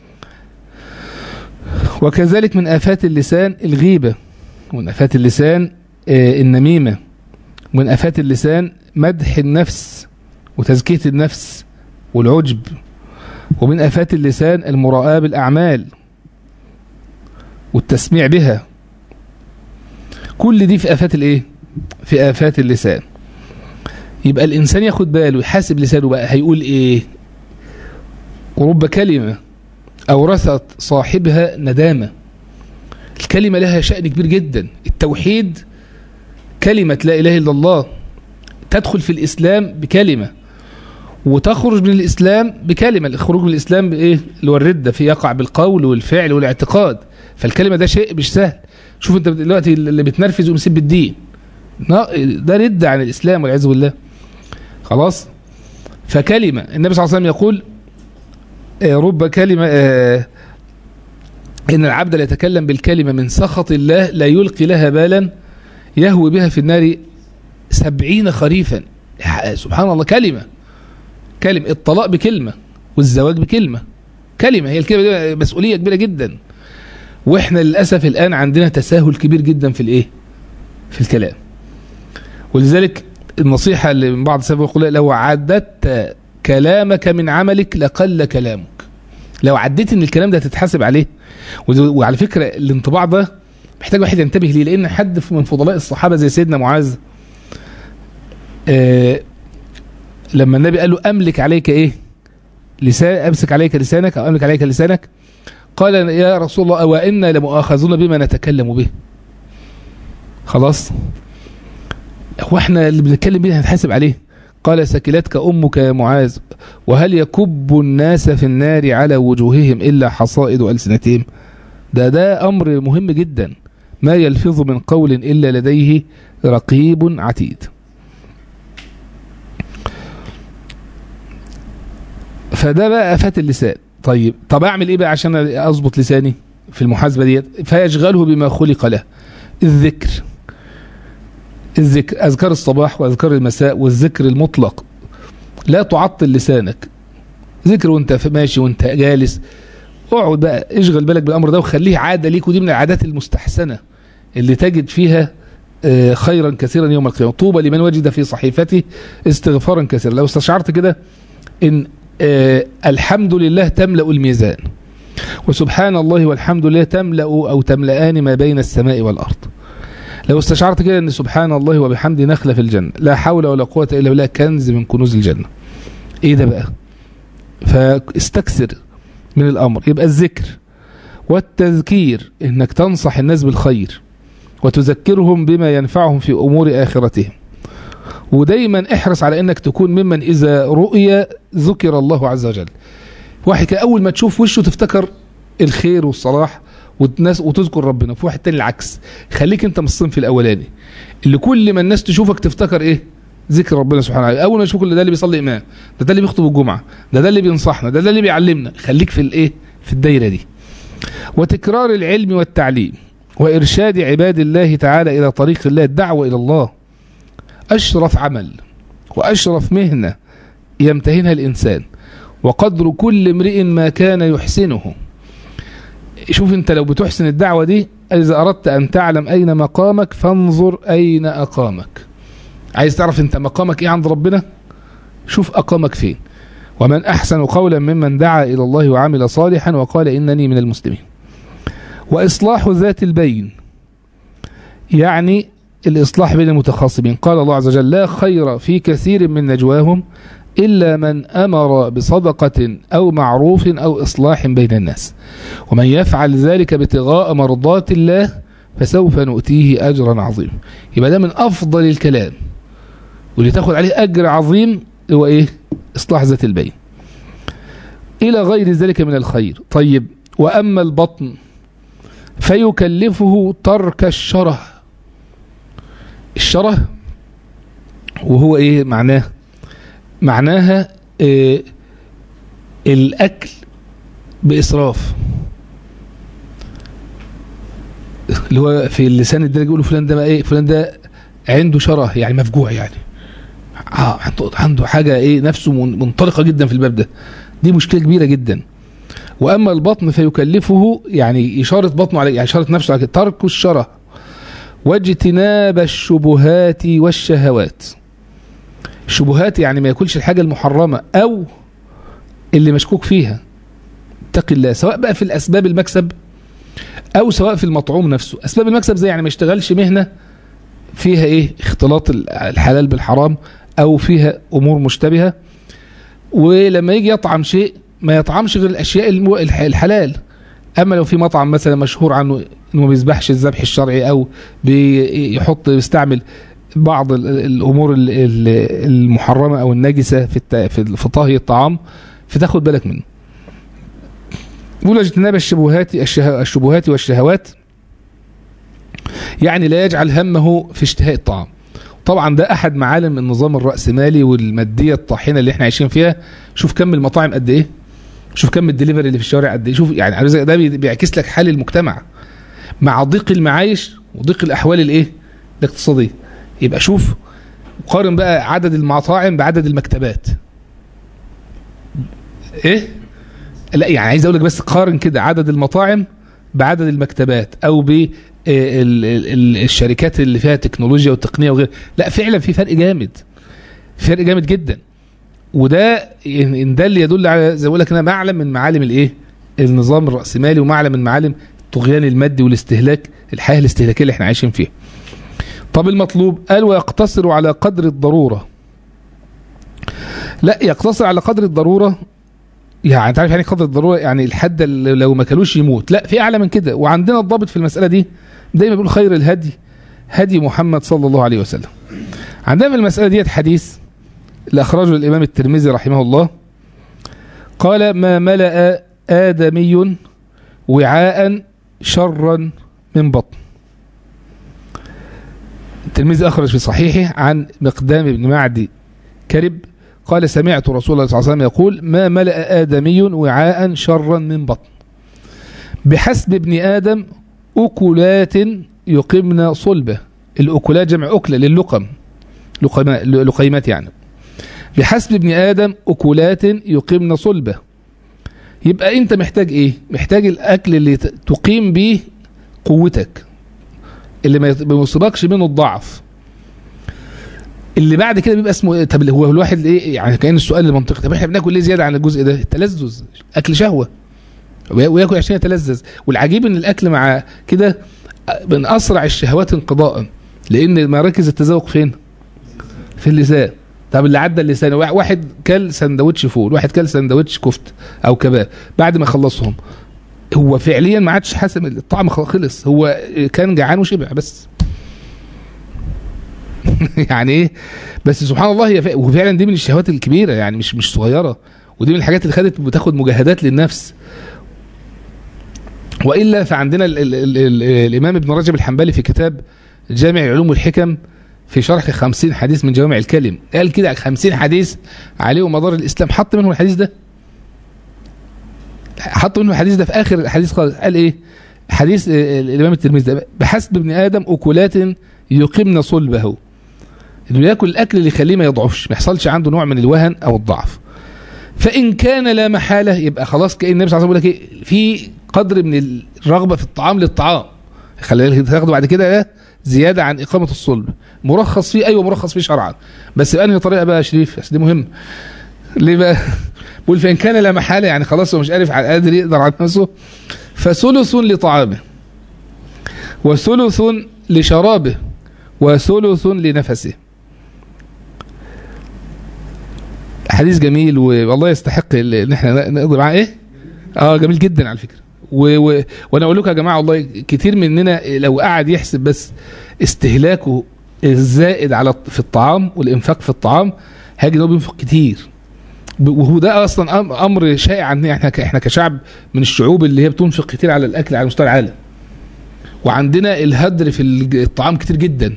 [SPEAKER 1] وكذلك من آفات اللسان الغيبة ومن آفات اللسان آه النميمة ومن آفات اللسان مدح النفس وتزكية النفس والعجب ومن آفات اللسان المراءة بالأعمال والتسميع بها كل دي في آفات الايه في آفات اللسان يبقى الإنسان ياخد باله يحاسب لسانه بقى هيقول ايه ورب كلمة أورثت صاحبها ندامة الكلمة لها شأن كبير جدا التوحيد كلمة لا إله إلا الله تدخل في الإسلام بكلمة وتخرج من الإسلام بكلمة الخروج من الإسلام بإيه اللي هو الردة في يقع بالقول والفعل والاعتقاد فالكلمة ده شيء مش سهل شوف انت دلوقتي اللي بتنرفز ومسيب الدين ده ردة عن الإسلام والعياذ بالله خلاص فكلمة النبي صلى الله عليه وسلم يقول رب كلمة إن العبد لا يتكلم بالكلمة من سخط الله لا يلقي لها بالا يهوي بها في النار سبعين خريفا سبحان الله كلمة كلمة الطلاق بكلمة والزواج بكلمة كلمة هي الكلمة دي مسؤولية كبيرة جدا واحنا للأسف الآن عندنا تساهل كبير جدا في الايه في الكلام ولذلك النصيحة اللي من بعض السلف يقول لو عددت كلامك من عملك لقل كلامك لو عديت ان الكلام ده هتتحاسب عليه وعلى فكرة الانطباع ده محتاج واحد ينتبه ليه لان حد من فضلاء الصحابة زي سيدنا معاذ آه لما النبي قال له املك عليك ايه لسان امسك عليك لسانك او املك عليك لسانك قال يا رسول الله وإنا لمؤاخذون بما نتكلم به خلاص هو احنا اللي بنتكلم بيه هنتحاسب عليه قال سكلتك أمك يا معاذ وهل يكب الناس في النار على وجوههم إلا حصائد ألسنتهم ده ده أمر مهم جدا ما يلفظ من قول إلا لديه رقيب عتيد فده بقى أفات اللسان طيب طب اعمل ايه بقى عشان اضبط لساني في المحاسبه ديت فيشغله بما خلق له الذكر الذكر اذكار الصباح واذكار المساء والذكر المطلق لا تعطل لسانك ذكر وانت ماشي وانت جالس اقعد بقى اشغل بالك بالامر ده وخليه عاده ليك ودي من العادات المستحسنه اللي تجد فيها خيرا كثيرا يوم القيامه طوبى لمن وجد في صحيفته استغفارا كثيرا لو استشعرت كده ان آه الحمد لله تملأ الميزان وسبحان الله والحمد لله تملأ أو تملأان ما بين السماء والأرض لو استشعرت كده أن سبحان الله وبحمد نخلة في الجنة لا حول ولا قوة إلا بالله كنز من كنوز الجنة إيه ده بقى فاستكثر من الأمر يبقى الذكر والتذكير إنك تنصح الناس بالخير وتذكرهم بما ينفعهم في أمور آخرتهم ودايما احرص على انك تكون ممن اذا رؤي ذكر الله عز وجل واحد كده اول ما تشوف وشه تفتكر الخير والصلاح والناس وتذكر ربنا في واحد تاني العكس خليك انت من الصنف الاولاني اللي كل ما الناس تشوفك تفتكر ايه ذكر ربنا سبحانه وتعالى اول ما يشوفك ده اللي بيصلي امام ده ده اللي بيخطب الجمعه ده ده اللي بينصحنا ده ده اللي بيعلمنا خليك في الايه في الدايره دي وتكرار العلم والتعليم وارشاد عباد الله تعالى الى طريق الله الدعوه الى الله أشرف عمل وأشرف مهنة يمتهنها الإنسان وقدر كل امرئ ما كان يحسنه شوف انت لو بتحسن الدعوة دي إذا أردت أن تعلم أين مقامك فانظر أين أقامك عايز تعرف انت مقامك ايه عند ربنا شوف أقامك فين ومن أحسن قولا ممن دعا إلى الله وعمل صالحا وقال إنني من المسلمين وإصلاح ذات البين يعني الإصلاح بين المتخاصمين قال الله عز وجل لا خير في كثير من نجواهم إلا من أمر بصدقة أو معروف أو إصلاح بين الناس ومن يفعل ذلك ابتغاء مرضات الله فسوف نؤتيه أجرا عظيما يبقى ده من أفضل الكلام واللي تاخد عليه أجر عظيم هو إيه إصلاح ذات البين إلى غير ذلك من الخير طيب وأما البطن فيكلفه ترك الشره الشره وهو إيه معناه معناها إيه الأكل بإسراف اللي هو في اللسان الدرج يقولوا فلان ده بقى ايه فلان ده عنده شره يعني مفجوع يعني آه عنده عنده حاجه ايه نفسه منطلقه جدا في الباب ده دي مشكله كبيره جدا واما البطن فيكلفه يعني اشاره بطنه عليه يعني اشاره نفسه على ترك الشره واجتناب الشبهات والشهوات الشبهات يعني ما ياكلش الحاجه المحرمه او اللي مشكوك فيها اتق الله سواء بقى في الاسباب المكسب او سواء في المطعوم نفسه اسباب المكسب زي يعني ما يشتغلش مهنه فيها ايه اختلاط الحلال بالحرام او فيها امور مشتبهه ولما يجي يطعم شيء ما يطعمش غير الاشياء الحلال اما لو في مطعم مثلا مشهور عنه انه ما بيذبحش الذبح الشرعي او بيحط بيستعمل بعض الامور المحرمه او النجسه في في طهي الطعام فتاخد بالك منه يقول اجتناب الشبهات الشبهات والشهوات يعني لا يجعل همه في اشتهاء الطعام طبعا ده احد معالم النظام الرأسمالي والمادية الطاحنة اللي احنا عايشين فيها شوف كم المطاعم قد ايه شوف كم الدليفري اللي في الشوارع قد ايه شوف يعني ده بيعكس لك حال المجتمع مع ضيق المعايش وضيق الاحوال الايه الاقتصادية يبقى شوف قارن بقى عدد المطاعم بعدد المكتبات ايه لا يعني عايز اقول لك بس قارن كده عدد المطاعم بعدد المكتبات او ب الشركات اللي فيها تكنولوجيا وتقنيه وغير لا فعلا في فرق جامد فرق جامد جدا وده ان ده اللي يدل على زي ما بقول لك انا معلم من معالم الايه النظام الراسمالي ومعلم من معالم الطغيان المادي والاستهلاك الحياه الاستهلاكيه اللي احنا عايشين فيها طب المطلوب قال ويقتصر على قدر الضروره لا يقتصر على قدر الضروره يعني انت عارف يعني قدر الضروره يعني الحد اللي لو ما كلوش يموت لا في اعلى من كده وعندنا الضابط في المساله دي دايما بيقول خير الهدي هدي محمد صلى الله عليه وسلم عندنا في المساله ديت حديث اللي اخرجه الامام الترمذي رحمه الله قال ما ملأ آدمي وعاء شرا من بطن الترمذي أخرج في صحيحه عن مقدام بن معدي كرب قال سمعت رسول الله صلى الله عليه وسلم يقول ما ملأ آدمي وعاء شرا من بطن بحسب ابن آدم أكلات يقمن صلبة الأكلات جمع أكلة للقم لقيمات يعني بحسب ابن آدم أكلات يقمن صلبة يبقى أنت محتاج إيه محتاج الأكل اللي تقيم به قوتك اللي ما يصيبكش منه الضعف اللي بعد كده بيبقى اسمه طب هو الواحد ايه يعني كان السؤال المنطقي طب احنا بناكل ليه زياده عن الجزء ده التلذذ اكل شهوه وياكل عشان يتلذذ والعجيب ان الاكل مع كده من اسرع الشهوات انقضاء لان مراكز التذوق فين في اللسان طب اللي عدى اللسان واحد كل سندوتش فول واحد كل سندوتش كفت او كباب بعد ما خلصهم هو فعليا ما عادش حاسب الطعم خلص هو كان جعان وشبع بس يعني ايه بس سبحان الله هي وفعلا دي من الشهوات الكبيره يعني مش مش صغيره ودي من الحاجات اللي خدت بتاخد مجاهدات للنفس والا فعندنا ال ال ال ال الامام ابن رجب الحنبلي في كتاب جامع العلوم والحكم في شرح خمسين حديث من جوامع الكلم قال كده خمسين حديث عليه مدار الاسلام حط منهم الحديث ده حط منه الحديث ده في اخر الحديث خالص قال ايه حديث الامام الترمذي ده بحسب ابن ادم اكلات يقمن صلبه انه ياكل الاكل اللي يخليه ما يضعفش ما يحصلش عنده نوع من الوهن او الضعف فان كان لا محاله يبقى خلاص كان النبي صلى الله عليه وسلم بيقول لك ايه في قدر من الرغبه في الطعام للطعام خلي بالك تاخده بعد كده ايه زياده عن اقامه الصلب مرخص فيه ايوه مرخص فيه شرعا بس بانهي طريقه بقى يا شريف بس دي مهم ليه بقى بقول فان كان لا محاله يعني خلاص هو مش عارف قادر يقدر على نفسه فثلث لطعامه وثلث لشرابه وثلث لنفسه حديث جميل والله يستحق ال- ان احنا نقضي معاه ايه اه جميل جدا على فكره و... و... وانا اقول لكم يا جماعه والله كتير مننا لو قعد يحسب بس استهلاكه الزائد على في الطعام والانفاق في الطعام هيجد إن هو بينفق كتير ب- وهو ده اصلا أم- امر شائع عندنا احنا ك- احنا كشعب من الشعوب اللي هي بتنفق كتير على الاكل على مستوى العالم وعندنا الهدر في الج- الطعام كتير جدا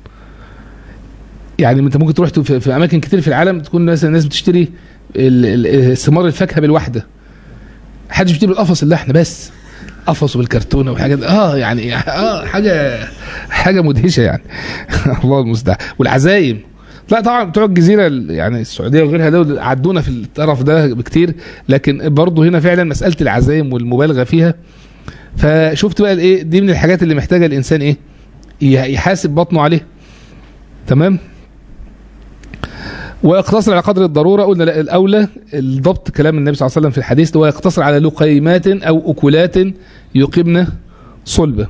[SPEAKER 1] يعني انت ممكن تروح في, في اماكن كتير في العالم تكون مثلا الناس بتشتري ال- ال- ثمار الفاكهه بالواحده حدش بيشتري بالقفص اللحن بس قفص بالكرتونه وحاجات اه يعني اه حاجه حاجه مدهشه يعني الله المستعان والعزايم لا طبعا بتوع الجزيره ال- يعني السعوديه وغيرها دول عدونا في الطرف ده بكتير لكن برضه هنا فعلا مساله العزايم والمبالغه فيها فشفت بقى الايه دي من الحاجات اللي محتاجه الانسان ايه ي- يحاسب بطنه عليه تمام ويقتصر على قدر الضروره قلنا لا الاولى الضبط كلام النبي صلى الله عليه وسلم في الحديث ده هو يقتصر على لقيمات او اكلات يقمن صلبه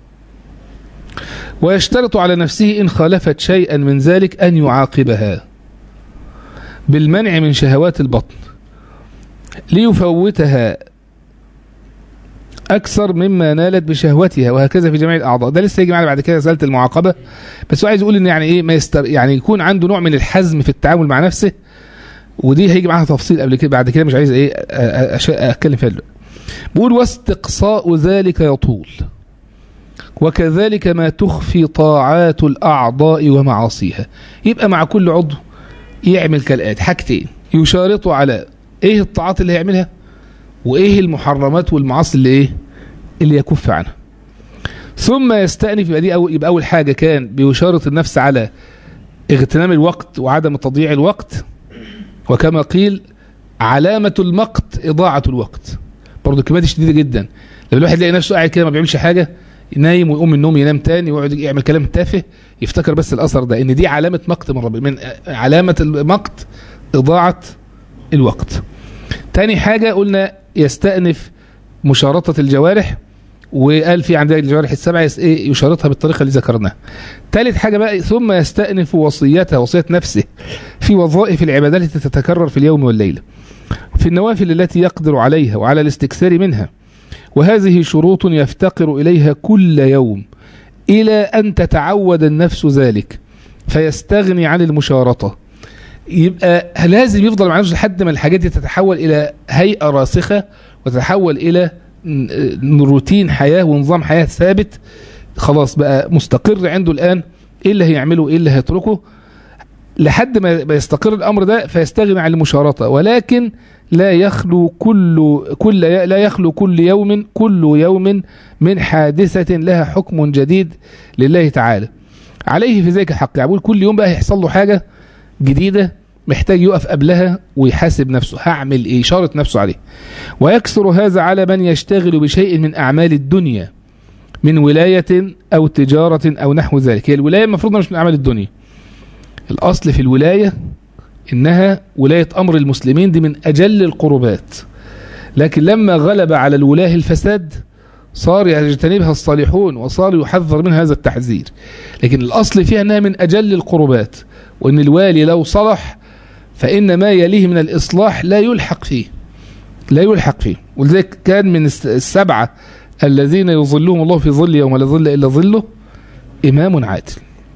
[SPEAKER 1] ويشترط على نفسه ان خالفت شيئا من ذلك ان يعاقبها بالمنع من شهوات البطن ليفوتها اكثر مما نالت بشهوتها وهكذا في جميع الاعضاء ده لسه يجي معانا بعد كده رساله المعاقبه بس هو عايز يقول ان يعني ايه ما يستر يعني يكون عنده نوع من الحزم في التعامل مع نفسه ودي هيجي معاها تفصيل قبل كده بعد كده مش عايز ايه أ- أ- أش- اتكلم فيها دلوقتي بيقول واستقصاء ذلك يطول وكذلك ما تخفي طاعات الاعضاء ومعاصيها يبقى مع كل عضو يعمل كالاتي حاجتين يشارطوا على ايه الطاعات اللي هيعملها وايه المحرمات والمعاصي اللي ايه اللي يكف عنها ثم يستأنف يبقى دي أول يبقى أول حاجة كان بيشارط النفس على اغتنام الوقت وعدم تضييع الوقت وكما قيل علامة المقت إضاعة الوقت برضه الكلمة دي شديدة جدا لما الواحد يلاقي نفسه قاعد كده ما بيعملش حاجة نايم ويقوم من النوم ينام تاني ويقعد يعمل كلام تافه يفتكر بس الأثر ده إن دي علامة مقت من ربنا من علامة المقت إضاعة الوقت تاني حاجة قلنا يستأنف مشارطة الجوارح وقال في عندنا الجوارح السبعة يس- إيه يشارطها بالطريقة اللي ذكرناها ثالث حاجة بقى ثم يستأنف وصيته وصية نفسه في وظائف العبادات التي تتكرر في اليوم والليلة في النوافل التي يقدر عليها وعلى الاستكثار منها وهذه شروط يفتقر إليها كل يوم إلى أن تتعود النفس ذلك فيستغني عن المشارطة يبقى لازم يفضل مع نفسه لحد ما الحاجات دي تتحول إلى هيئة راسخة وتتحول إلى ن- روتين حياة ونظام حياة ثابت خلاص بقى مستقر عنده الآن إيه اللي هيعمله إيه اللي هيتركه لحد ما ما يستقر الأمر ده فيستغني عن المشارطة ولكن لا يخلو كل كل لا يخلو كل يوم كل يوم من حادثة لها حكم جديد لله تعالى عليه في ذلك حق يعني بقول كل يوم بقى هيحصل له حاجة جديدة محتاج يقف قبلها ويحاسب نفسه هعمل ايه شارط نفسه عليه ويكثر هذا على من يشتغل بشيء من أعمال الدنيا من ولاية أو تجارة أو نحو ذلك هي الولاية المفروض إنها مش من أعمال الدنيا الأصل في الولاية إنها ولاية أمر المسلمين دي من أجل القربات لكن لما غلب على الولاة الفساد صار يجتنبها الصالحون وصار يحذر منها هذا التحذير لكن الأصل فيها أنها من أجل القربات وأن الوالي لو صلح فإن ما يليه من الإصلاح لا يلحق فيه لا يلحق فيه ولذلك كان من الس- السبعة الذين يظلهم الله في ظل يوم لا ظل إلا ظله إمام عادل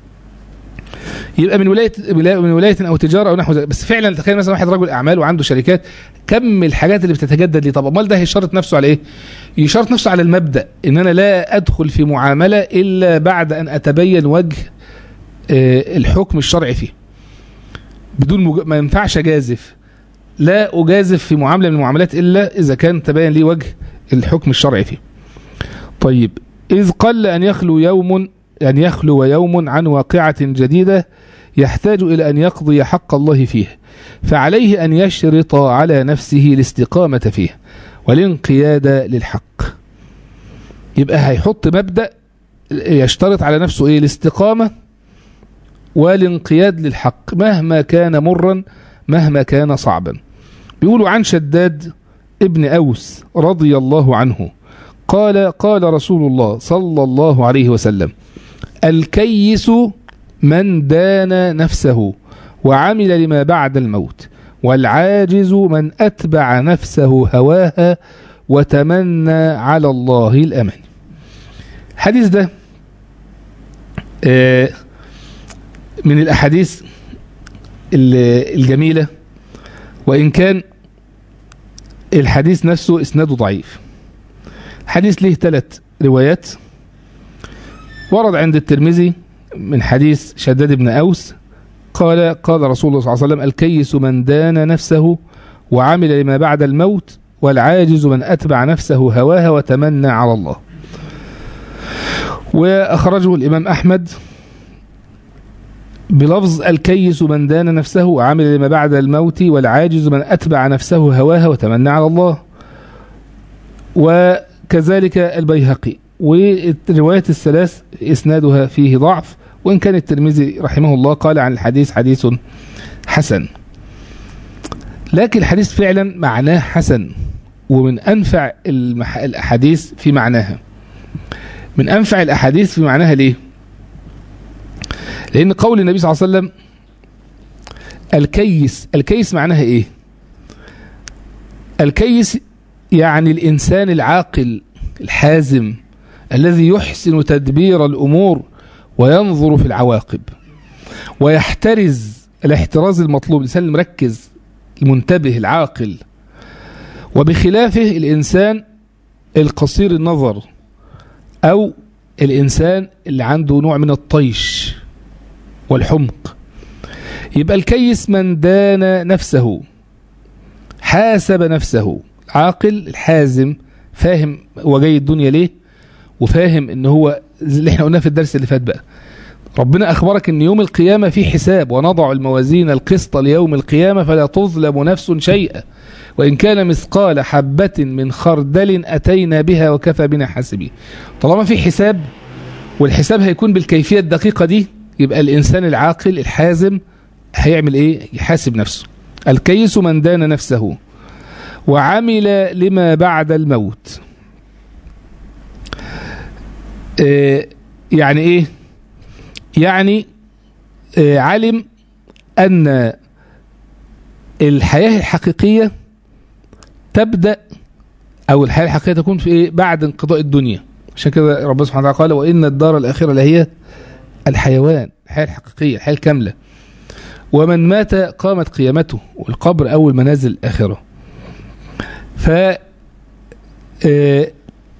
[SPEAKER 1] يبقى من ولايه ولا- من ولايه او تجاره او نحو ذلك بس فعلا تخيل مثلا واحد رجل اعمال وعنده شركات كم الحاجات اللي بتتجدد ليه طب امال ده هيشرط نفسه على ايه يشرط نفسه على المبدا ان انا لا ادخل في معامله الا بعد ان اتبين وجه آه، الحكم الشرعي فيه بدون مج... ما ينفعش اجازف لا اجازف في معامله من المعاملات الا اذا كان تبين لي وجه الحكم الشرعي فيه طيب اذ قل ان يخلو يوم أن يخلو يوم عن واقعة جديدة يحتاج إلى أن يقضي حق الله فيه فعليه أن يشرط على نفسه الاستقامة فيه والانقياد للحق يبقى هيحط مبدأ يشترط على نفسه إيه الاستقامة والانقياد للحق مهما كان مرا مهما كان صعبا بيقولوا عن شداد ابن أوس رضي الله عنه قال قال رسول الله صلى الله عليه وسلم الكيس من دان نفسه وعمل لما بعد الموت والعاجز من أتبع نفسه هواها وتمنى على الله الأمان الحديث ده آه، من الأحاديث ال- الجميلة وإن كان الحديث نفسه إسناده ضعيف حديث له ثلاث روايات ورد عند الترمذي من حديث شداد بن أوس قال قال رسول الله صلى الله عليه وسلم الكيس من دان نفسه وعمل لما بعد الموت والعاجز من أتبع نفسه هواها وتمنى على الله وأخرجه الإمام أحمد بلفظ الكيس من دان نفسه وعمل لما بعد الموت والعاجز من أتبع نفسه هواها وتمنى على الله وكذلك البيهقي والروايات الثلاث إسنادها فيه ضعف وإن كان الترمذي رحمه الله قال عن الحديث حديث حسن لكن الحديث فعلا معناه حسن ومن أنفع المح... الأحاديث في معناها من أنفع الأحاديث في معناها ليه لأن قول النبي صلى الله عليه وسلم الكيس الكيس معناها إيه الكيس يعني الإنسان العاقل الحازم الذي يحسن تدبير الأمور وينظر في العواقب ويحترز الاحتراز المطلوب الإنسان المركز المنتبه العاقل وبخلافه الإنسان القصير النظر أو الإنسان اللي عنده نوع من الطيش والحمق يبقى الكيس من دان نفسه حاسب نفسه عاقل الحازم فاهم هو جاي الدنيا ليه وفاهم ان هو اللي احنا قلناه في الدرس اللي فات بقى ربنا اخبرك ان يوم القيامه في حساب ونضع الموازين القسط ليوم القيامه فلا تظلم نفس شيئا وان كان مثقال حبه من خردل اتينا بها وكفى بنا حاسبين طالما في حساب والحساب هيكون بالكيفيه الدقيقه دي يبقى الانسان العاقل الحازم هيعمل ايه يحاسب نفسه الكيس من دان نفسه وعمل لما بعد الموت آه يعني ايه يعني آه علم ان الحياة الحقيقية تبدأ او الحياة الحقيقية تكون في ايه بعد انقضاء الدنيا عشان كده ربنا سبحانه وتعالى قال وان الدار الاخرة لهي الحيوان الحياة الحقيقية الحياة الكاملة ومن مات قامت قيامته والقبر اول منازل الاخره ف آه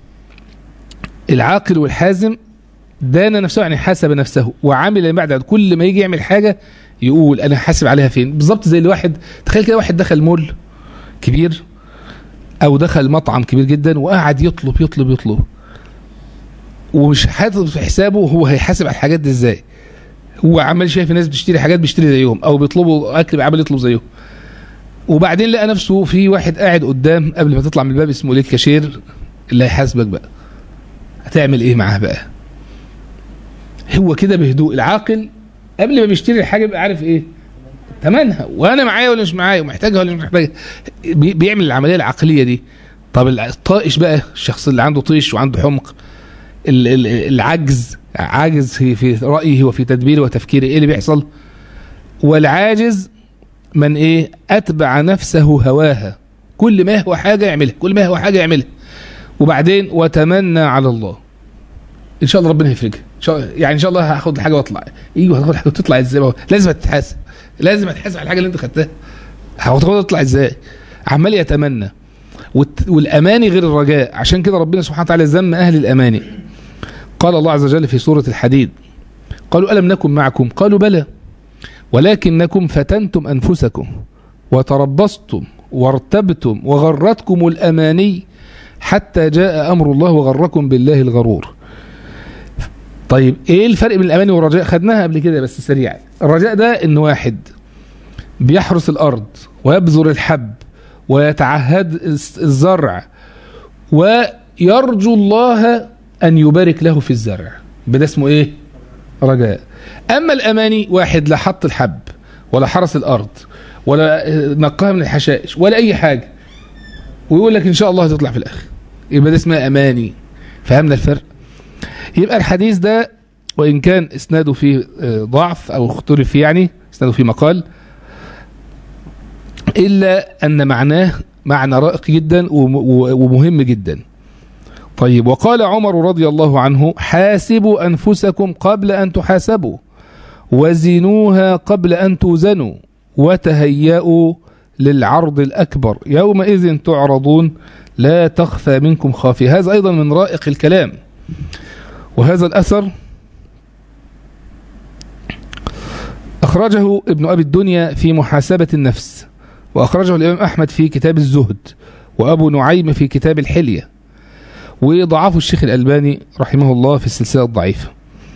[SPEAKER 1] العاقل والحازم دان نفسه يعني حاسب نفسه وعمل بعد كل ما يجي يعمل حاجة يقول أنا حاسب عليها فين بالظبط زي الواحد تخيل كده واحد دخل مول كبير أو دخل مطعم كبير جدا وقعد يطلب يطلب يطلب ومش حاطط في حسابه هو هيحاسب على الحاجات دي ازاي هو عمال شايف الناس بتشتري حاجات بيشتري زيهم او بيطلبوا اكل عمال يطلب زيهم وبعدين لقى نفسه في واحد قاعد قدام قبل ما تطلع من الباب اسمه ليه الكاشير اللي هيحاسبك بقى هتعمل ايه معاه بقى هو كده بهدوء العاقل قبل ما بيشتري الحاجه بيبقى عارف ايه تمنها وانا معايا ولا مش معايا ومحتاجها ولا مش محتاجها بي بيعمل العمليه العقليه دي طب الطائش بقى الشخص اللي عنده طيش وعنده حمق العجز عاجز في, في رايه وفي تدبيره وتفكيره ايه اللي بيحصل والعاجز من ايه اتبع نفسه هواها كل ما هو حاجه يعملها كل ما هو حاجه يعملها وبعدين وتمنى على الله ان شاء الله ربنا يفرجها إن شاء يعني ان شاء الله هاخد الحاجه واطلع ايوه هاخد الحاجه وتطلع ازاي لازم تتحاسب لازم تتحاسب على الحاجه اللي انت خدتها هتاخدها تطلع ازاي عمال يتمنى والاماني غير الرجاء عشان كده ربنا سبحانه وتعالى ذم اهل الاماني قال الله عز وجل في سوره الحديد قالوا الم نكن معكم قالوا بلى ولكنكم فتنتم انفسكم وتربصتم وارتبتم وغرتكم الاماني حتى جاء امر الله وغركم بالله الغرور طيب ايه الفرق بين الاماني والرجاء خدناها قبل كده بس سريعا الرجاء ده ان واحد بيحرس الارض ويبذر الحب ويتعهد الزرع ويرجو الله ان يبارك له في الزرع بده اسمه ايه رجاء اما الاماني واحد لا حط الحب ولا حرس الارض ولا نقاها من الحشائش ولا اي حاجه ويقول لك ان شاء الله هتطلع في الاخر يبقى ده اسمها اماني فهمنا الفرق يبقى الحديث ده وإن كان إسناده فيه ضعف أو اختلف فيه يعني إسناده فيه مقال إلا أن معناه معنى رائق جدا ومهم جدا طيب وقال عمر رضي الله عنه حاسبوا أنفسكم قبل أن تحاسبوا وزنوها قبل أن توزنوا وتهيأوا للعرض الأكبر يومئذ تعرضون لا تخفى منكم خافي هذا أيضا من رائق الكلام وهذا الأثر أخرجه ابن أبي الدنيا في محاسبة النفس وأخرجه الإمام أحمد في كتاب الزهد وأبو نعيم في كتاب الحلية وضعفه الشيخ الألباني رحمه الله في السلسلة الضعيفة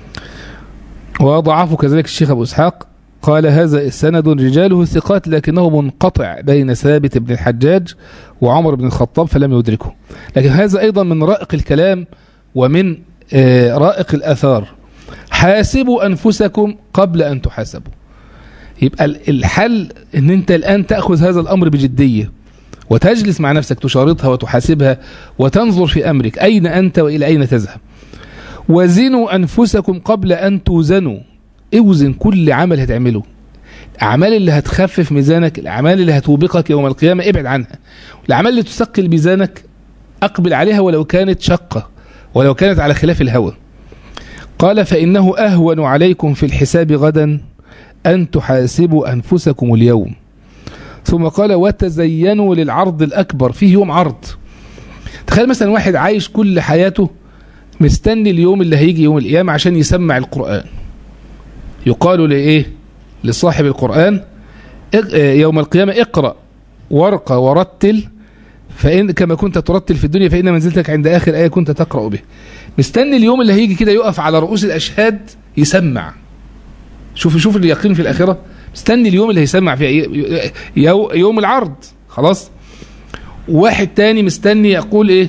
[SPEAKER 1] وضعفه كذلك الشيخ أبو إسحاق قال هذا سند رجاله ثقات لكنه منقطع بين ثابت بن الحجاج وعمر بن الخطاب فلم يدركه لكن هذا أيضا من رائق الكلام ومن رائق الأثار حاسبوا أنفسكم قبل أن تحاسبوا يبقى الحل ان انت الآن تأخذ هذا الأمر بجدية وتجلس مع نفسك تشارطها وتحاسبها وتنظر في أمرك أين أنت وإلى أين تذهب وزنوا أنفسكم قبل أن توزنوا اوزن كل عمل هتعمله الأعمال اللي هتخفف ميزانك الأعمال اللي هتوبقك يوم القيامة ابعد عنها الأعمال اللي تثقل ميزانك أقبل عليها ولو كانت شقة ولو كانت على خلاف الهوى قال فإنه أهون عليكم في الحساب غدا أن تحاسبوا أنفسكم اليوم ثم قال وتزينوا للعرض الأكبر فيه يوم عرض تخيل مثلا واحد عايش كل حياته مستني اليوم اللي هيجي يوم القيامة عشان يسمع القرآن يقال لإيه لصاحب القرآن يوم القيامة اقرأ وارقى ورتل فإن كما كنت ترتل في الدنيا فإن منزلتك عند آخر آية كنت تقرأ به مستني اليوم اللي هيجي كده يقف على رؤوس الأشهاد يسمع شوف شوف اليقين في الآخرة مستني اليوم اللي هيسمع فيه يوم العرض خلاص واحد تاني مستني يقول ايه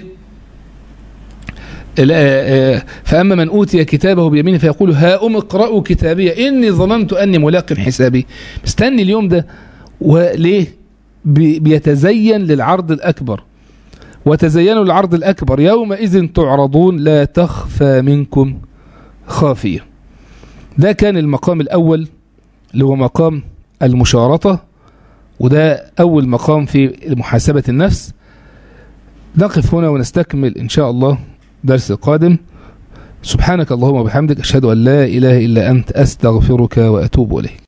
[SPEAKER 1] فأما من أوتي كتابه بيمينه فيقول ها أم اقرأوا كتابي إني ظننت أني ملاق حسابي مستني اليوم ده وليه بيتزين للعرض الأكبر وتزينوا للعرض الأكبر يومئذ تعرضون لا تخفى منكم خافية ده كان المقام الأول اللي هو مقام المشارطة وده أول مقام في محاسبة النفس نقف هنا ونستكمل إن شاء الله درس القادم سبحانك اللهم وبحمدك أشهد أن لا إله إلا أنت أستغفرك وأتوب إليك